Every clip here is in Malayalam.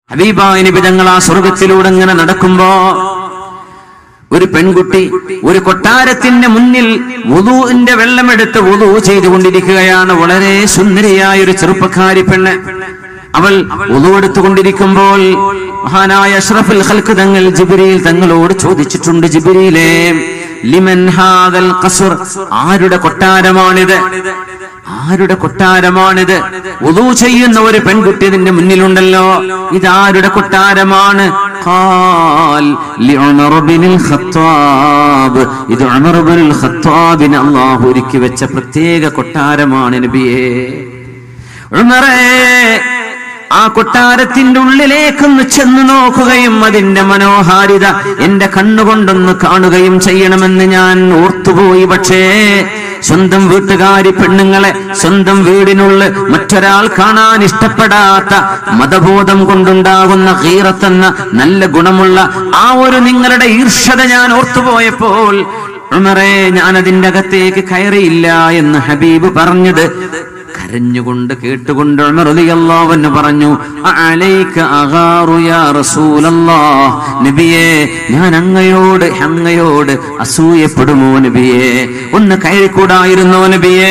ഹബീബായ നബി തങ്ങൾ ആ സ്വർഗത്തിലൂടെ ഇങ്ങനെ നടക്കുമ്പോ ഒരു പെൺകുട്ടി ഒരു കൊട്ടാരത്തിന്റെ മുന്നിൽ വുളുവിന്റെ വെള്ളമെടുത്ത് വുളു ചെയ്തുകൊണ്ടിരിക്കുകയാണ് വളരെ സുന്ദരിയായ ഒരു ചെറുപ്പക്കാരി പെണ്ണ് അവൾ വുളു എടുത്തുകൊണ്ടിരിക്കുമ്പോൾ മഹാനായ അഷ്റഫുൽ ഖൽക്ക് തങ്ങൾ ജിബിരിയിൽ തങ്ങളോട് ചോദിച്ചിട്ടുണ്ട് ജിബിരിയിലെ ലിമൻ ഹാദൽ ഖസ്ർ ആരുടെ കൊട്ടാരമാണിത് ആരുടെ കൊട്ടാരമാണിത് ഉദു ചെയ്യുന്ന ഒരു പെൺകുട്ടി ഇതിന്റെ മുന്നിലുണ്ടല്ലോ ഇതാരുടെ കൊട്ടാരമാണ് ഖാൽ ലിഉമർ ബിനുൽ ഖത്താബ് ഇത് ഉമർ ബിനുൽ ഖത്താബിന് അല്ലാഹു ഒരുക്കി വെച്ച പ്രത്യേക കൊട്ടാരമാണ് നബിയേ ഉമറേ ആ കൊട്ടാരത്തിന്റെ ഉള്ളിലേക്കൊന്ന് ചെന്ന് നോക്കുകയും അതിന്റെ മനോഹാരിത എന്റെ കണ്ണുകൊണ്ടൊന്ന് കാണുകയും ചെയ്യണമെന്ന് ഞാൻ ഓർത്തുപോയി പക്ഷേ സ്വന്തം വീട്ടുകാരി പെണ്ണുങ്ങളെ സ്വന്തം വീടിനുള്ളിൽ മറ്റൊരാൾ കാണാൻ ഇഷ്ടപ്പെടാത്ത മതബോധം കൊണ്ടുണ്ടാകുന്ന ഹീറത്തെന്ന നല്ല ഗുണമുള്ള ആ ഒരു നിങ്ങളുടെ ഈർഷത ഞാൻ ഓർത്തുപോയപ്പോൾ ഉമറേ ഞാൻ അതിന്റെ അകത്തേക്ക് കയറിയില്ല എന്ന് ഹബീബ് പറഞ്ഞത് കരഞ്ഞുകൊണ്ട് കേട്ടുകൊണ്ട് ഉമർ റളിയല്ലാഹു അൻഹു പറഞ്ഞു അലൈക അഗാറു യാ റസൂലല്ലാഹ് നബിയേ ഞാൻ അങ്ങയോട് അങ്ങയോട് അസൂയപ്പെടുമോ നബിയേ ഒന്ന് കയറിക്കൂടായിരുന്നോ നബിയേ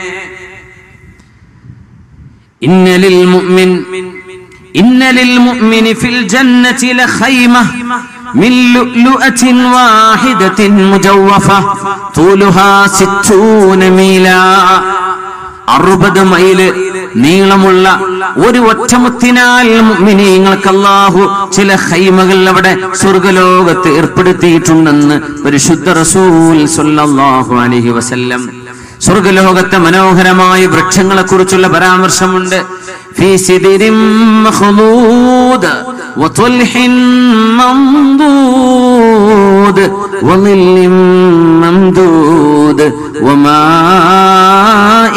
ഇന്നലിൽ മുഅ്മിൻ ഇന്നലിൽ മുഅ്മിനി ഫിൽ ജന്നതി ലഖൈമ من لؤلؤة واحدة مجوفة طولها ستون ميلا അറുപത് മൈല് നീളമുള്ള ഒരു ഒറ്റമുത്തിനാൽ മുഅ്മിനീങ്ങൾക്ക് അല്ലാഹു ചില ഹൈമകൾ അവിടെ സ്വർഗലോകത്ത് ഏർപ്പെടുത്തിയിട്ടുണ്ടെന്ന് പരിശുദ്ധ റസൂൽ സ്വല്ലല്ലാഹു അലൈഹി വസല്ലം സ്വർഗലോകത്തെ മനോഹരമായ വൃക്ഷങ്ങളെ കുറിച്ചുള്ള പരാമർശമുണ്ട് ഫീ സിദിരിൻ മഖ്ലൂദ് وطلح منضود وظل ممدود وماء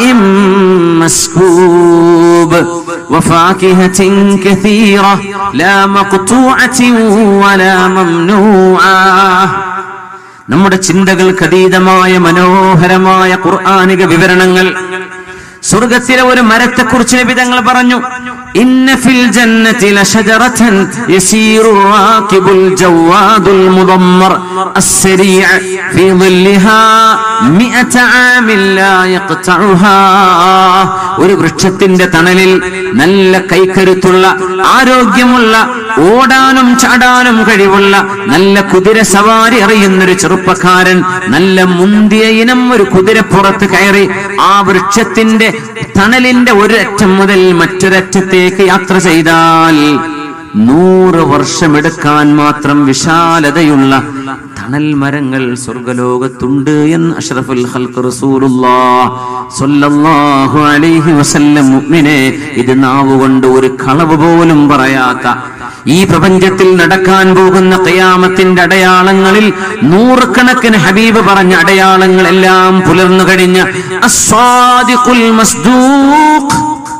مسكوب وفاكهة كثيرة لا مقطوعة ولا ممنوعة നമ്മുടെ ചിന്തകൾക്ക് അതീതമായ മനോഹരമായ ഖുർആാനിക വിവരണങ്ങൾ സ്വർഗത്തിലെ ഒരു മരത്തെക്കുറിച്ച് നബിതങ്ങൾ പറഞ്ഞു ഇന്ന ഫിൽ ജന്നതി ലശജറതൻ യസീറു റാകിബുൽ ജവാദുൽ മുദമ്മർ അസ്സരീഅ ഫീ ളില്ലിഹാ മിഅത ആമിൻ ലാ യഖ്തഉഹാ ഒരു വൃക്ഷത്തിന്റെ തണലിൽ നല്ല കൈക്കരുത്തുള്ള ആരോഗ്യമുള്ള ഓടാനും ചാടാനും കഴിവുള്ള നല്ല കുതിര സവാരി അറിയുന്നൊരു ചെറുപ്പക്കാരൻ നല്ല മുന്തിയ ഇനം ഒരു കുതിരപ്പുറത്ത് കയറി ആ വൃക്ഷത്തിന്റെ തണലിന്റെ ഒരറ്റം മുതൽ മറ്റൊരറ്റത്തേക്ക് യാത്ര ചെയ്താൽ നൂറ് വർഷമെടുക്കാൻ മാത്രം വിശാലതയുള്ള തണൽ മരങ്ങൾ സ്വർഗലോകത്തുണ്ട് എന്ന് അഷ്റഫുൽ ഖൽഖ് റസൂലുള്ളാഹ് സ്വല്ലല്ലാഹു അലൈഹി വസല്ലം മുഅ്മിനെ ഇത് നാവുകൊണ്ട് ഒരു കളവ് പോലും പറയാത്ത ഈ പ്രപഞ്ചത്തിൽ നടക്കാൻ പോകുന്ന ഖിയാമത്തിന്റെ അടയാളങ്ങളിൽ നൂറുകണക്കിന് ഹബീബ് പറഞ്ഞ അടയാളങ്ങൾ എല്ലാം പുലർന്നു കഴിഞ്ഞ അസ്വാദിഖുൽ മസ്ദൂഖ്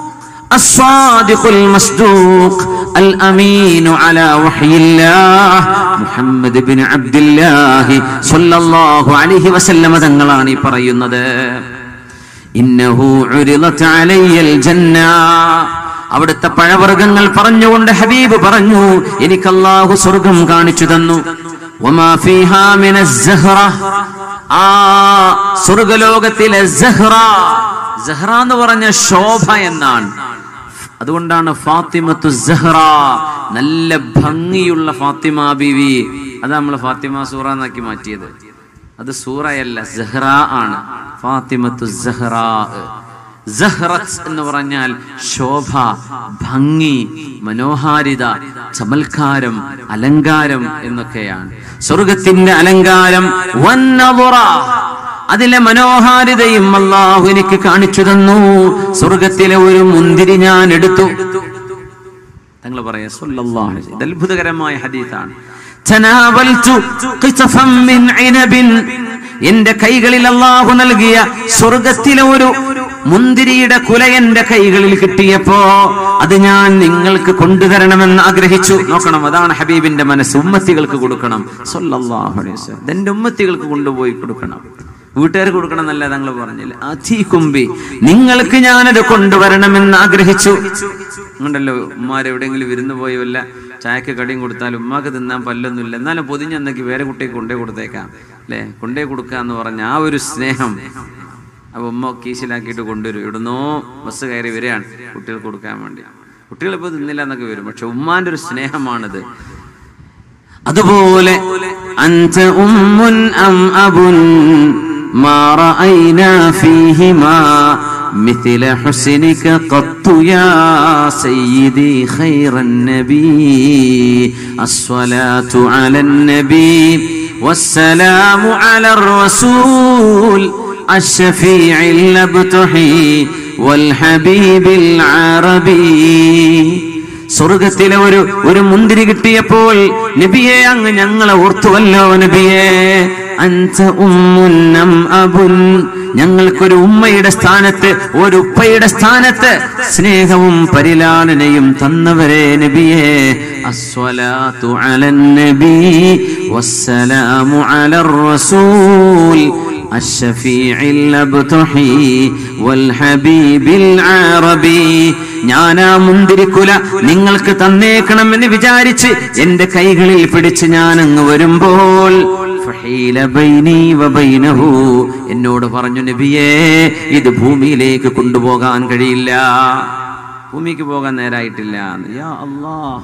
الصادق المصدوق الأمين على وحي الله محمد بن عبد الله صلى الله عليه وسلم തങ്ങളാണ് ഈ പറയുന്നത് ഇന്നഹു ഉരിളത് അലയ്യൽ ജന്ന അവിടുത്തെ പഴവർഗ്ഗങ്ങൾ പറഞ്ഞുകൊണ്ട് ഹബീബ് പറഞ്ഞു എനിക്ക് അല്ലാഹു സ്വർഗം കാണിച്ചു തന്നു വമാ ഫീഹാ മിനസ് സഹ്റ ആ സ്വർഗലോകത്തിലെ സഹ്റ സഹ്റ എന്ന് പറഞ്ഞ ശോഭ എന്നാണ് അതുകൊണ്ടാണ് ഫാത്തിമത്തു സഹ്റ നല്ല ഭംഗിയുള്ള ഫാത്തിമ ബിവി അത് നമ്മൾ ഫാത്തിമ സൂറ എന്നാക്കി മാറ്റിയത് അത് സൂറയല്ല സഹ്റ ആണ് ഫാത്തിമത്തു സഹ്റ സഹ്റത്ത് എന്ന് പറഞ്ഞാൽ ശോഭ ഭംഗി മനോഹാരിത ചമൽക്കാരം അലങ്കാരം എന്നൊക്കെയാണ് സ്വർഗത്തിന്റെ അലങ്കാരം വന്നതുറ അതിലെ മനോഹാരിതയും അള്ളാഹു എനിക്ക് കാണിച്ചു തന്നു സ്വർഗത്തിലെ ഒരു മുന്തിരി ഞാൻ എടുത്തു തങ്ങൾ പറയാ സല്ലല്ലാഹു അലൈഹി വസല്ലം. ഇത് അത്ഭുതകരമായ ഹദീസാണ് തനാവൽതു ഖിതഫൻ മിൻ ഇനബിൻ എന്റെ കൈകളിൽ അള്ളാഹു നൽകിയ സ്വർഗത്തിലെ ഒരു മുന്തിരിയുടെ കുല എന്റെ കൈകളിൽ കിട്ടിയപ്പോ അത് ഞാൻ നിങ്ങൾക്ക് കൊണ്ടുതരണമെന്ന് ആഗ്രഹിച്ചു നോക്കണം അതാണ് ഹബീബിന്റെ മനസ്സ് ഉമ്മത്തികൾക്ക് കൊടുക്കണം സല്ലല്ലാഹു അലൈഹി വസല്ലം. ഇതെന്റെ ഉമ്മത്തികൾക്ക് കൊണ്ടുപോയി കൊടുക്കണം വീട്ടുകാർക്ക് കൊടുക്കണം എന്നല്ല തങ്ങൾ പറഞ്ഞില്ല അധീകുംബി നിങ്ങൾക്ക് ഞാനത് കൊണ്ടുവരണമെന്ന് ആഗ്രഹിച്ചു ഉണ്ടല്ലോ ഉമ്മാർ എവിടെയെങ്കിലും വിരുന്ന് പോയി വല്ല ചായക്ക് കടിയും കൊടുത്താൽ ഉമ്മാക്ക് തിന്നാൻ പല്ലൊന്നുമില്ല എന്നാലും പൊതിഞ്ഞെന്നൊക്കെ വേറെ കുട്ടിക്ക് കൊണ്ടേ കൊടുത്തേക്കാം അല്ലേ കൊണ്ടേ കൊടുക്കുക എന്ന് പറഞ്ഞ ആ ഒരു സ്നേഹം അപ്പൊ ഉമ്മ കീശിലാക്കിയിട്ട് കൊണ്ടുവരും ഇവിടുന്നോ ബസ് കയറി വരികയാണ് കുട്ടികൾക്ക് കൊടുക്കാൻ വേണ്ടി കുട്ടികൾ ഇപ്പൊ തിന്നില്ല എന്നൊക്കെ വരും പക്ഷെ ഉമ്മാന്റെ ഒരു സ്നേഹമാണിത് അതുപോലെ അന്ത ഉമ്മുൻ അം അബുൻ ما رأينا فيهما مثل حسنك قط يا سيدي خير النبي الصلاة على النبي والسلام على الرسول الشفيع الأبتحي والحبيب العربي സ്വർഗത്തിലെ ഒരു ഒരു മുന്തിരി കിട്ടിയപ്പോൾ നബിയെ അങ്ങ് ഞങ്ങളെ ഓർത്തുവല്ലോ നബിയെ അൻത ഉമ്മുന്നം അബുൻ ഞങ്ങൾക്കൊരു ഉമ്മയുടെ സ്ഥാനത്ത് ഒരു ഉപ്പയുടെ സ്ഥാനത്ത് സ്നേഹവും പരിലാളനയും തന്നവരെ നബിയെ അസ്വലാത്തു അലൻ നബി വസ്സലാമു അലർ റസൂൽ الشفيع الأبتحي والحبيب العربي ഞാൻ ആ മുന്തിരിക്കുല നിങ്ങൾക്ക് തന്നേക്കണമെന്ന് വിചാരിച്ച് എന്റെ കൈകളിൽ പിടിച്ച് ഞാൻ അങ്ങ് വരുമ്പോൾ ഫഹീല ബൈനി വബൈനഹു എന്നോട് പറഞ്ഞു നബിയേ ഇത് ഭൂമിയിലേക്ക് കൊണ്ടുപോകാൻ കഴിയില്ല ഭൂമിക്ക് പോകാൻ നേരായിട്ടില്ല യാ അല്ലാഹ്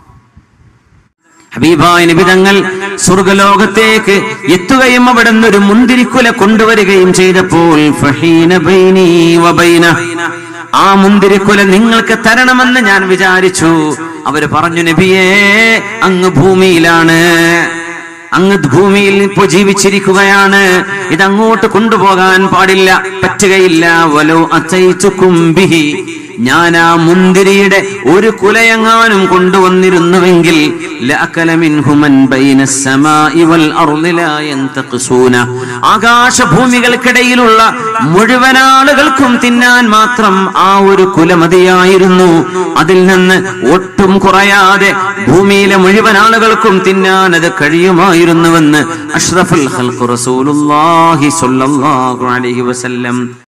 ഹബീബായ നിബിതങ്ങൾ സ്വർഗലോകത്തേക്ക് എത്തുകയും അവിടെ നിന്ന് ഒരു മുന്തിരിക്കുല കൊണ്ടുവരികയും ചെയ്തപ്പോൾ ഫഹീന ബൈനി വബൈന ആ മുന്തിരിക്കുല നിങ്ങൾക്ക് തരണമെന്ന് ഞാൻ വിചാരിച്ചു അവര് പറഞ്ഞു നബിയേ അങ്ങ് ഭൂമിയിലാണ് അങ്ങ് ഭൂമിയിൽ ഇപ്പോ ജീവിച്ചിരിക്കുകയാണ് ഇത് അങ്ങോട്ട് കൊണ്ടുപോകാൻ പാടില്ല പറ്റുകയില്ല വലോ അച്ചയിച്ചുക്കുംബിഹി ഞാൻ ആ മുന്തിരിയുടെ ഒരു കുലയങ്ങാനും കൊണ്ടുവന്നിരുന്നുവെങ്കിൽ ലഅകല മിൻഹു മൻ ബൈന السماء والأرض لا ينتقصون ആകാശഭൂമികൾക്കിടയിലുള്ള മുഴുവൻ ആളുകൾക്കും തിന്നാൻ മാത്രം ആ ഒരു കുലമതിയായിരുന്നു അതിൽ നിന്ന് ഒട്ടും കുറയാതെ ഭൂമിയിലെ മുഴുവൻ ആളുകൾക്കും തിന്നാൻ അത് കഴിയുമായിരുന്നുവെന്ന് അഷ്റഫുൽ ഖൽഖ് റസൂലുള്ളാഹി സ്വല്ലല്ലാഹു അലൈഹി വസല്ലം